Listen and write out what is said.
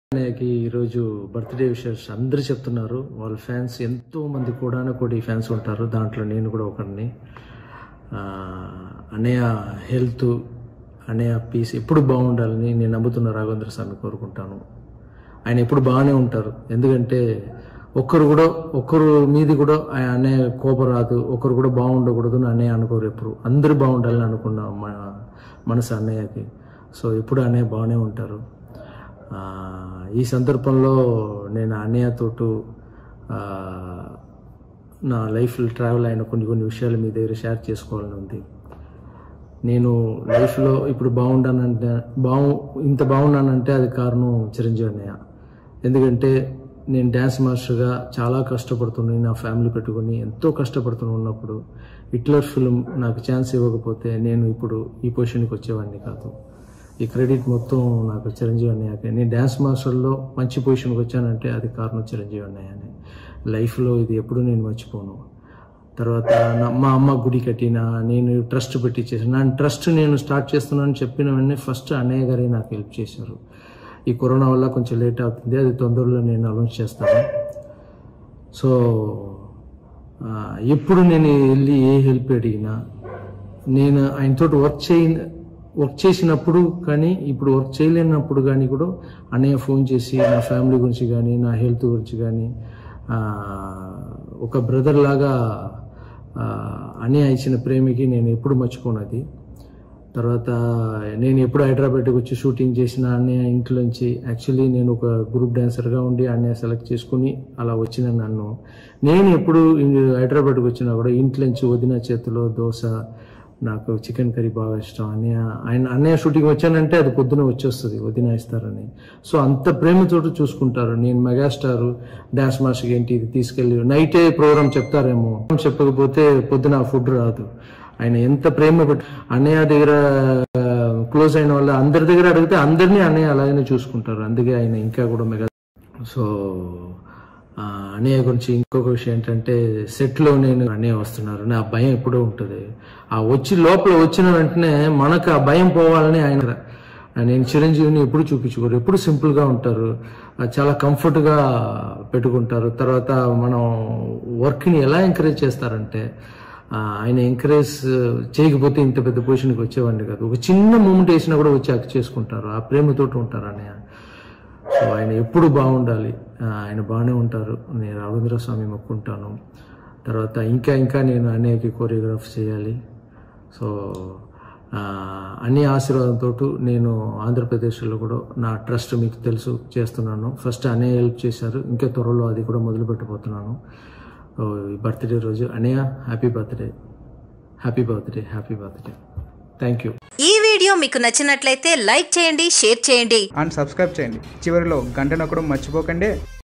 అన్నయ్యకి ఈరోజు birthday wishes అందరూ చెప్తున్నారు వాళ్ళ ఫ్యాన్స్ ఎంతో మంది కూడా కోడి ఫ్యాన్స్ ఉంటారు దాంట్లో నేను కూడా ఒకరిని ఆ, అన్నయ్య హెల్త్ అన్నయ్య పీస్ ఎప్పుడు బాగుండాలని నేను నమ్ముతున్న రాఘవేంద్ర స్వామి కోరుకుంటాను ఆయన ఎప్పుడు బాగానే ఉంటారు ఎందుకంటే ఒక్కరు కూడా ఒక్కరు మీది కూడా ఆయన అన్నయ్య కోపం రాదు ఒకరు కూడా బాగుండకూడదు అని అన్నయ్య అనుకోరు ఎప్పుడు అందరూ బాగుండాలని అనుకున్న మన మనసు అన్నయ్యకి సో ఎప్పుడు అన్నయ్య బాగానే ఉంటారు ఆ, ఈ సందర్భంలో నేను అన్నయ్యతోటు ఆ, నా లైఫ్లో ట్రావెల్ అయిన కొన్ని కొన్ని విషయాలు మీ దగ్గర షేర్ చేసుకోవాలని ఉంది నేను లైఫ్లో ఇప్పుడు బాగుండానంటే బాగు ఇంత బాగున్నానంటే అది కారణం చిరంజీవి అన్నయ్య ఎందుకంటే నేను డ్యాన్స్ మాస్టర్గా చాలా కష్టపడుతున్నాను నా ఫ్యామిలీ పెట్టుకుని ఎంతో కష్టపడుతూ ఉన్నప్పుడు హిట్లర్ ఫిల్మ్ నాకు ఛాన్స్ ఇవ్వకపోతే నేను ఇప్పుడు ఈ పొజిషన్కి వచ్చేవాడిని కాదు ఈ క్రెడిట్ మొత్తం నాకు చిరంజీవి అన్నయ్యకే నేను డ్యాన్స్ మాస్టర్లో మంచి పొజిషన్కి వచ్చానంటే అది కారణం చిరంజీవి అన్నయ్యనే లైఫ్లో ఇది ఎప్పుడూ నేను మర్చిపోను తర్వాత నా- మా అమ్మ గుడి కట్టిన నేను ట్రస్ట్ పెట్టి చేసిన నా ట్రస్ట్ నేను స్టార్ట్ చేస్తున్నాను చెప్పిన వెంటనే ఫస్ట్ అన్నయ్య గారే నాకు హెల్ప్ చేశారు ఈ కరోనా వల్ల కొంచెం లేట్ అవుతుంది అది తొందరలో నేను అనౌన్స్ చేస్తాను సో ఆ, ఎప్పుడు నేను వెళ్ళి ఏ హెల్ప్ అడిగినా నేను ఆయనతో వర్క్ చేయ వర్క్ చేసినప్పుడు కానీ ఇప్పుడు వర్క్ చేయలేనప్పుడు కానీ కూడా అన్నయ్య ఫోన్ చేసి నా ఫ్యామిలీ గురించి కానీ నా హెల్త్ గురించి కానీ ఆ, ఒక బ్రదర్ లాగా ఆ, అన్నయ్య ఇచ్చిన ప్రేమికి నేను ఎప్పుడు మర్చిపోనది తర్వాత నేను ఎప్పుడు హైదరాబాద్కి వచ్చి షూటింగ్ చేసిన అన్నయ్య ఇంట్లోంచి యాక్చువల్లీ నేను ఒక గ్రూప్ డాన్సర్గా ఉండి అన్నయ్య సెలెక్ట్ చేసుకుని అలా వచ్చిన నన్ను నేను ఎప్పుడు ఇన్- హైదరాబాద్కి వచ్చినా కూడా ఇంట్లోంచి వదిన చేతిలో దోశ నాకు చికెన్ కర్రీ బాగా ఇష్టం అన్నయ్య ఆయన అన్నయ్య షూటింగ్ వచ్చానంటే అది పొద్దున వచ్చేస్తుంది వదిన ఇస్తారని సో అంత ప్రేమతోటి చూసుకుంటారు నేను మెగాస్టార్ డాన్స్ మాస్టర్కి ఏంటి ఇది తీసుకెళ్ళి నైటే ప్రోగ్రామ్ చెప్తారేమో చెప్పకపోతే పొద్దున ఫుడ్ రాదు ఆయన ఎంత ప్రేమ పెట్టి అన్నయ్య దగ్గర క్లోజ్ అయిన వాళ్ళ అందరి దగ్గర అడిగితే అందరినీ అన్నయ్య అలాగనే చూసుకుంటారు అందుకే ఆయన ఇంకా కూడా మెగా సో ఆ, అన్నయ్య గురించి ఇంకొక విషయం ఏంటంటే సెట్లో నేను అన్నయ్య వస్తున్నారు నా భయం ఎప్పుడూ ఉంటుంది ఆ వచ్చి లోపల వచ్చిన వెంటనే మనకు ఆ భయం పోవాలని ఆయన నేను చిరంజీవిని ఎప్పుడు చూపించుకోరు ఎప్పుడు సింపుల్గా ఉంటారు ఆ, చాలా కంఫర్ట్గా పెట్టుకుంటారు తర్వాత మనం వర్క్ని ఎలా ఎంకరేజ్ చేస్తారంటే ఆ, ఆయన ఎంకరేజ్ చేయకపోతే ఇంత పెద్ద పొజిషన్కి వచ్చేవాడిని కాదు ఒక చిన్న మూమెంట్ వేసినా కూడా వచ్చి అక్ చేసుకుంటారు ఆ ప్రేమతోటి ఉంటారు అన్నయ్య సో ఆయన ఎప్పుడు బాగుండాలి ఆ, ఆయన బాగానే ఉంటారు నేను రాఘవేంద్ర స్వామి మొక్కుంటాను తర్వాత ఇంకా ఇంకా నేను అన్నయ్యకి కోరియోగ్రాఫ్ చేయాలి సో ఆ, అన్ని ఆశీర్వాదంతో నేను ఆంధ్రప్రదేశ్లో కూడా నా ట్రస్ట్ మీకు తెలుసు చేస్తున్నాను ఫస్ట్ అన్నయ్య హెల్ప్ చేశారు ఇంకా త్వరలో అది కూడా మొదలు పెట్టబోతున్నాను సో, ఈ బర్త్డే రోజు అన్నయ్య happy birthday happy birthday happy birthday thank you ఈ వీడియో మీకు నచ్చినట్లయితే లైక్ చేయండి షేర్ చేయండి అండ్ సబ్స్క్రైబ్ చేయండి చివరిలో గంట నొక్కడం మర్చిపోకండి